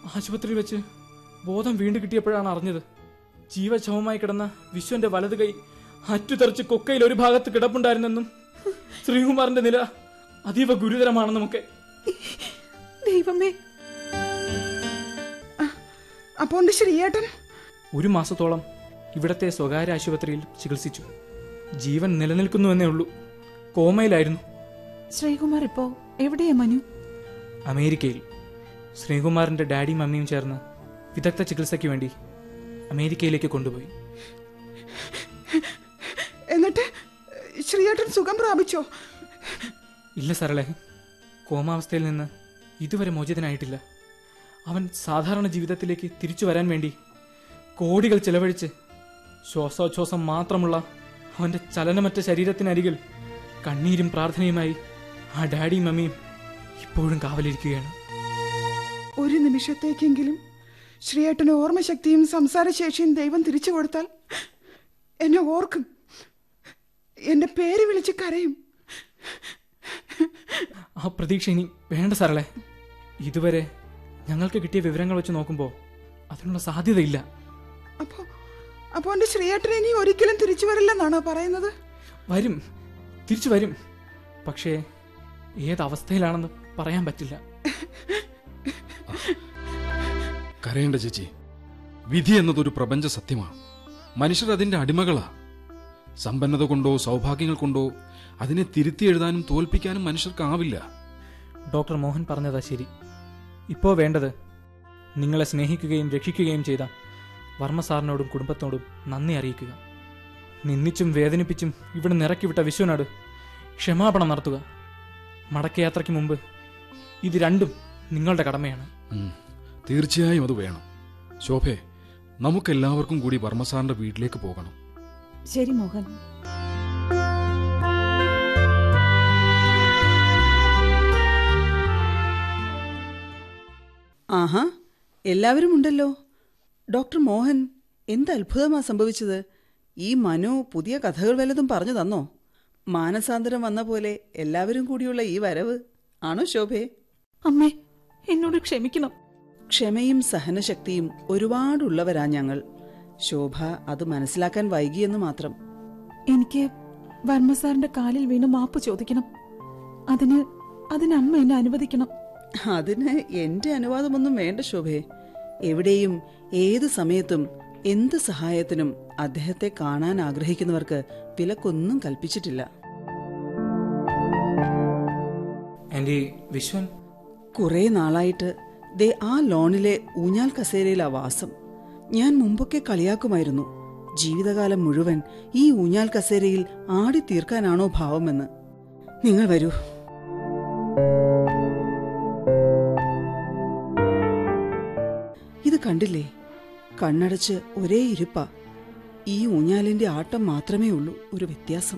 ആശുപത്രിയിൽ വെച്ച് ബോധം വീണ്ടും കിട്ടിയപ്പോഴാണ് അറിഞ്ഞത് ജീവശവമായി കിടന്ന വിശ്വന്റെ വലത് കൈ അറ്റുതെറിച്ച് കൊക്കയിൽ ഒരു ഭാഗത്ത് കിടപ്പുണ്ടായിരുന്നെന്നും ശ്രീകുമാറിന്റെ നില അതീവ ഗുരുതരമാണെന്നുമൊക്കെ ദൈവമേ ആ, അപ്പൊ ഉണ്ട് ശ്രീയേട്ടൻ ഒരു മാസത്തോളം ഇവിടത്തെ സ്വകാര്യ ആശുപത്രിയിൽ ചികിത്സിച്ചു ജീവൻ നിലനിൽക്കുന്നുവെന്നേ ഉള്ളൂ കോമയിലായിരുന്നു ശ്രീകുമാർ ഇപ്പോ എവിടെയാ മനു അമേരിക്കയിൽ ശ്രീകുമാറിന്റെ ഡാഡിയും മമ്മിയും ചേർന്ന് വിദഗ്ധ ചികിത്സയ്ക്ക് വേണ്ടി അമേരിക്കയിലേക്ക് കൊണ്ടുപോയി എന്നിട്ട് ശ്രീയേട്ടൻ സുഖം പ്രാപിച്ചോ ഇല്ല സരളെ കോമാവസ്ഥയിൽ നിന്ന് ഇതുവരെ മോചിതനായിട്ടില്ല അവൻ സാധാരണ ജീവിതത്തിലേക്ക് തിരിച്ചു വരാൻ വേണ്ടി കോടികൾ ചെലവഴിച്ച് ശ്വാസോച്ഛ്വാസം മാത്രമുള്ള അവന്റെ ചലനമറ്റ ശരീരത്തിനരികിൽ കണ്ണീരും പ്രാർത്ഥനയുമായി ആ ഡാഡിയും മമ്മിയും ഇപ്പോഴും കാവലിരിക്കുകയാണ് ഒരു നിമിഷത്തേക്കെങ്കിലും ശ്രീയേട്ടന് ഓർമ്മശക്തിയും സംസാരശേഷിയും ദൈവം തിരിച്ചു കൊടുത്താൽ എന്നെ ഓർക്കും എന്റെ പേര് വിളിച്ച് കരയും ആ പ്രതീക്ഷ ഇനി വേണ്ട സരളെ ഇതുവരെ ഞങ്ങൾക്ക് കിട്ടിയ വിവരങ്ങൾ വെച്ച് നോക്കുമ്പോൾ അതിനുള്ള സാധ്യതയില്ല അപ്പോ അപ്പോ എന്റെ ശ്രീയേട്ടൻ ഇനി ഒരിക്കലും തിരിച്ചു വരില്ലെന്നാണോ പറയുന്നത് വരും തിരിച്ചു വരും പക്ഷേ ഏതവസ്ഥയിലാണെന്ന് പറയാൻ പറ്റില്ല കരയേണ്ട ചേച്ചി വിധി എന്നതൊരു പ്രപഞ്ച സത്യമാണ് മനുഷ്യർ അതിന്റെ അടിമകളാ സമ്പന്നത കൊണ്ടോ സൗഭാഗ്യങ്ങൾ കൊണ്ടോ അതിനെ തിരുത്തി എഴുതാനും തോൽപ്പിക്കാനും മനുഷ്യർക്കാവില്ല ഡോക്ടർ മോഹൻ പറഞ്ഞതാ ശരി ഇപ്പോൾ വേണ്ടത് നിങ്ങളെ സ്നേഹിക്കുകയും രക്ഷിക്കുകയും ചെയ്ത വർമ്മ സാറിനോടും കുടുംബത്തോടും നന്ദി അറിയിക്കുക നിന്ദിച്ചും വേദനിപ്പിച്ചും ഇവിടെ നിറക്കിവിട്ട വിശ്വനാട് ക്ഷമാപണം നടത്തുക മടക്കയാത്രയ്ക്ക് മുമ്പ് ഇത് രണ്ടും നിങ്ങളുടെ കടമയാണ് ഉം, തീർച്ചയായും അത് വേണം ശോഭേ നമുക്കെല്ലാവർക്കും കൂടി വർമ്മസാറിന്റെ വീട്ടിലേക്ക് പോകണം ശരി മോഹൻ ആഹാ എല്ലാവരും ഉണ്ടല്ലോ ഡോക്ടർ മോഹൻ എന്ത് അത്ഭുതമാ സംഭവിച്ചത് ഈ മനു പുതിയ കഥകൾ വല്ലതും പറഞ്ഞു തന്നോ മാനസാന്തരം വന്ന പോലെ എല്ലാവരും കൂടിയുള്ള ഈ വരവ് ആണോ ശോഭേ അമ്മേ എന്നോട് ക്ഷമിക്കണം ക്ഷമയും സഹനശക്തിയും ഒരുപാടുള്ളവരാ ഞങ്ങൾ ശോഭ അത് മനസ്സിലാക്കാൻ വൈകിയെന്ന് മാത്രം എനിക്ക് വർമ്മ സാറിന്റെ കാലിൽ വീണ് മാപ്പ് ചോദിക്കണം അതിന് അതിന് അമ്മ എന്നെ അനുവദിക്കണം അതിന് എന്റെ അനുവാദമൊന്നും വേണ്ട ശോഭേ എവിടെയും ഏത് സമയത്തും എന്ത് സഹായത്തിനും അദ്ദേഹത്തെ കാണാൻ ആഗ്രഹിക്കുന്നവർക്ക് വിലക്കൊന്നും കൽപ്പിച്ചിട്ടില്ല ആൻറ്റി വിശ്വൻ കുറെ നാളായിട്ട് ദേ ആ ലോണിലെ ഊഞ്ഞാൽ കസേരയിലാ വാസം ഞാൻ മുമ്പൊക്കെ കളിയാക്കുമായിരുന്നു ജീവിതകാലം മുഴുവൻ ഈ ഊഞ്ഞാൽ കസേരയിൽ ആടി തീർക്കാനാണോ ഭാവമെന്ന് നിങ്ങൾ വരൂ ഇത് കണ്ടില്ലേ കണ്ണടച്ച് ഒരേ ഇരിപ്പ ഈ ഊഞ്ഞാലിന്റെ ആട്ടം മാത്രമേ ഉള്ളൂ ഒരു വ്യത്യാസം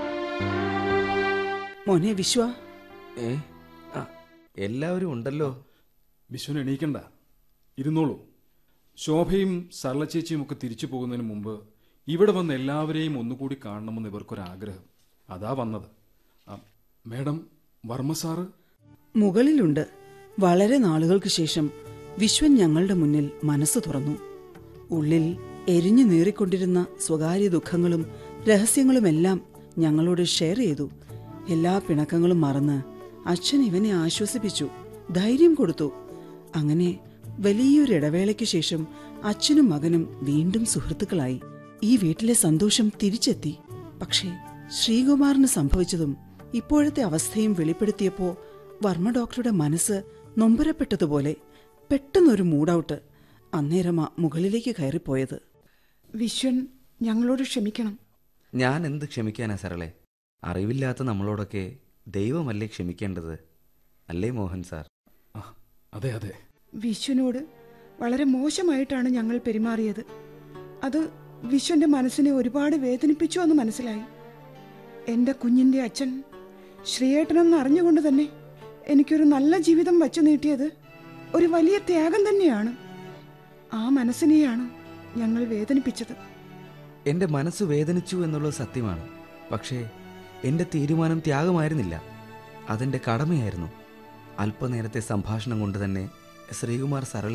മോനെ വിശ്വ ഏ ആ എല്ലാവരും ഉണ്ടല്ലോ വിശ്വൻ എണീക്കണ്ട ഇരുന്നോളൂ ശോഭയും സരള ചേച്ചിയും ഒക്കെ തിരിച്ചു പോകുന്നതിന് മുമ്പ് ഇവിടെ വന്ന് എല്ലാവരെയും ഒന്നുകൂടി കാണണമെന്ന് ഇവർക്കൊരാഗ്രഹം അതാ വന്നത് ആ, മേഡം വർമ്മ സാറ് മുകളിലുണ്ട് വളരെ നാളുകൾക്ക് ശേഷം വിശ്വൻ ഞങ്ങളുടെ മുന്നിൽ മനസ്സ് തുറന്നു ഉള്ളിൽ എരിഞ്ഞു നീറിക്കൊണ്ടിരുന്ന സ്വകാര്യ ദുഃഖങ്ങളും രഹസ്യങ്ങളുമെല്ലാം ഞങ്ങളോട് ഷെയർ ചെയ്തു എല്ലാ പിണക്കങ്ങളും മറന്ന് അച്ഛൻ ഇവനെ ആശ്വസിപ്പിച്ചു ധൈര്യം കൊടുത്തു അങ്ങനെ വലിയൊരു ഇടവേളയ്ക്ക് ശേഷം അച്ഛനും മകനും വീണ്ടും സുഹൃത്തുക്കളായി ഈ വീട്ടിലെ സന്തോഷം തിരിച്ചെത്തി പക്ഷേ ശ്രീകുമാറിന് സംഭവിച്ചതും ഇപ്പോഴത്തെ അവസ്ഥയും വെളിപ്പെടുത്തിയപ്പോ വർമ്മ ഡോക്ടറുടെ മനസ്സ് നൊമ്പരപ്പെട്ടതുപോലെ പെട്ടെന്നൊരു മൂഡൌട്ട് അന്നേരമാ മുകളിലേക്ക് കയറിപ്പോയത് വിശ്വൻ ഞങ്ങളോട് ക്ഷമിക്കണം ഞാൻ എന്ത് ക്ഷമിക്കാനാ സരളെ അറിവില്ലാത്ത നമ്മളോടൊക്കെ ദൈവമല്ലേ ക്ഷമിക്കേണ്ടത് അല്ലേ മോഹൻ സാർ ആ, അതെ അതെ വിശ്വനോട് വളരെ മോശമായിട്ടാണ് ഞങ്ങൾ പെരുമാറിയത് അത് വിശ്വന്റെ മനസ്സിനെ ഒരുപാട് വേദനിപ്പിച്ചു എന്ന് മനസ്സിലായി എന്റെ കുഞ്ഞിന്റെ അച്ഛൻ ശ്രീയേട്ടനെന്ന് അറിഞ്ഞുകൊണ്ട് തന്നെ എനിക്കൊരു നല്ല ജീവിതം വച്ചു നീട്ടിയത് ഒരു വലിയ ത്യാഗം തന്നെയാണ് ആ മനസ്സിനെയാണ് ഞങ്ങൾ വേദനിപ്പിച്ചത് എൻ്റെ മനസ്സ് വേദനിച്ചു എന്നുള്ളത് സത്യമാണ് പക്ഷേ എൻ്റെ തീരുമാനം ത്യാഗമായിരുന്നില്ല അതെൻ്റെ കടമയായിരുന്നു അല്പനേരത്തെ സംഭാഷണം കൊണ്ട് തന്നെ ശ്രീകുമാർ സരള